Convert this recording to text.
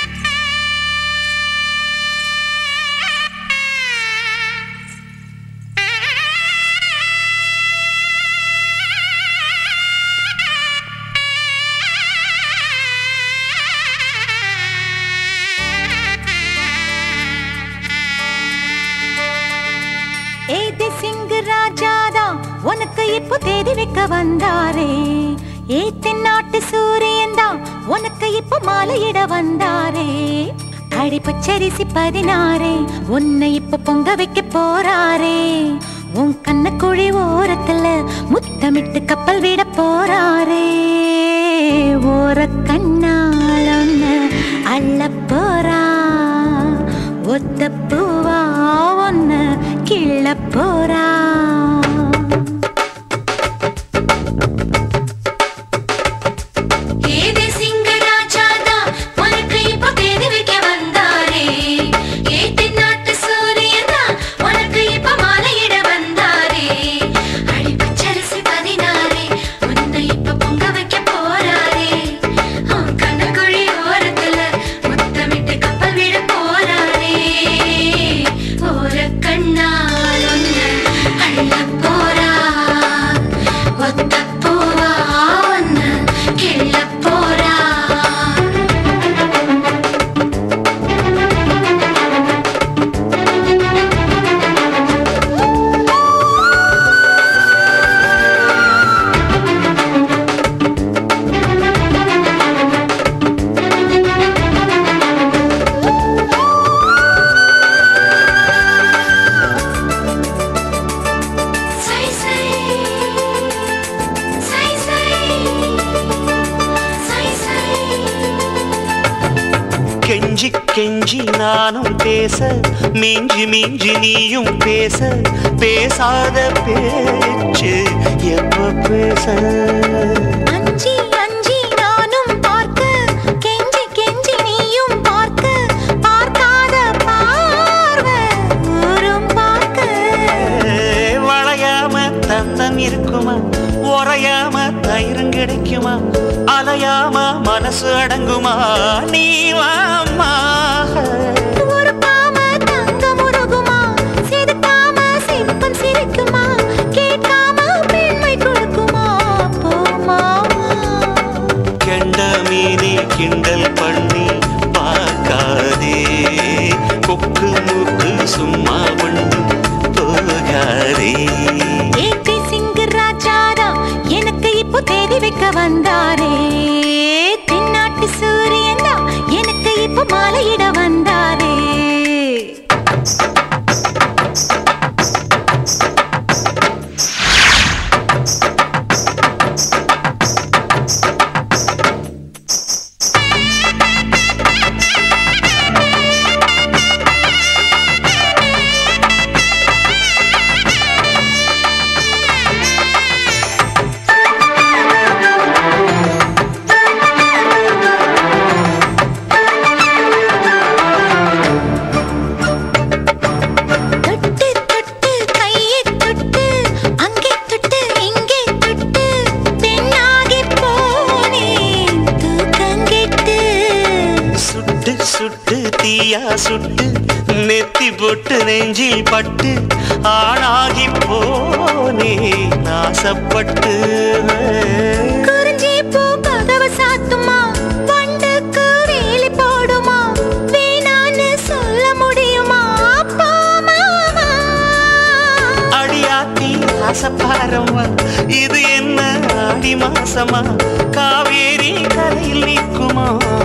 ஏதி சிங் ராஜாதா உனக்கு இப்போ தேதி வைக்க வந்தாரே ஏ தென்னாட்டு சூரியன் தான் உனக்கு இப்போ மாலையிட வந்தாரே அடி பச்சரிசி பதினாறே உன்னை இப்ப பொங்க வைக்க போறாரே உன் கண்ணக்குழி ஓரத்துல முத்தமிட்டு கப்பல் விட போறாரே ஓர கண்ணால் ஒன்னு அள்ள போறா ஒத்த பூவா ஒன்னு கிள்ள போறா ஏதே சிங்கராஜாதா உனக்கு இப்போ தேதி வைக்க வந்தாரே ஏத்தி நாட்டு சூரியனா உனக்கு இப்போ மாலையிட வந்தாரே அடி பச்சரிசி பதினாரே உன்னை இப்போ பொங்க வைக்க போறாரே உன் கண்ணக்குழி ஓரத்துல முத்தமிட்டு கப்பல் விட போறாரே ஓர கண்ணால் ஒன்னு அள்ள போறா ஒத்த பூவா ஒன்னு கிள்ள போறா சை சை சை சை சை சை கெஞ்சி கெஞ்சி நானும் பேச மிஞ்சி மிஞ்சி நீயும் பேச பேசாத பேச்சு எப்ப பேச அஞ்சி அஞ்சி நானும் பார்க்க கெஞ்சி கெஞ்சி நீயும் பார்க்க பார்க்காத பார்வை ஊரும் பார்க்க வளையாம தந்தம் இருக்குமா உறையாம தயிரும் கிடைக்குமா அலையாம மனசு அடங்குமா நீ வாம்மா உருப்பாம தங்கம் உருகுமா சிரிக்காம சிற்பம் சிரிக்குமா கேட்காம பெண்மை கொடுக்குமா போமா கெண்ட மீனே கிண்டல் பண்ணி பார்க்காதே கொக்கு மூக்கு சும்மா மண்ணு போகாதே ஏத்தி சிங்கு ராஜாரா எனக்கு இப்போ தேதி வைக்க வந்தாரே தென்னாட்டு சூரியன் தான் எனக்கு இப்போ மாலையிட வந்தாரே தொட்டு தொட்டு கையை தொட்டு அங்கே தொட்டு இங்கே தொட்டு பெண்ணாகி போனேன் தூக்கங்கெட்டு சுட்டு சுட்டு தீயா சுட்டு நெத்தி பொட்டு நெஞ்சில் பட்டு ஆணாகி போனே நாசப்பட்டு குறிஞ்சி பூ கதவு சாத்துமா வண்டுக்கு வேலி போடுமா வேணான்னு சொல்ல முடியுமா போமா அடியாத்தி ஆசப்பாரம்மா இது என்ன ஆடி மாசமா காவேரி கரையில் நிற்குமா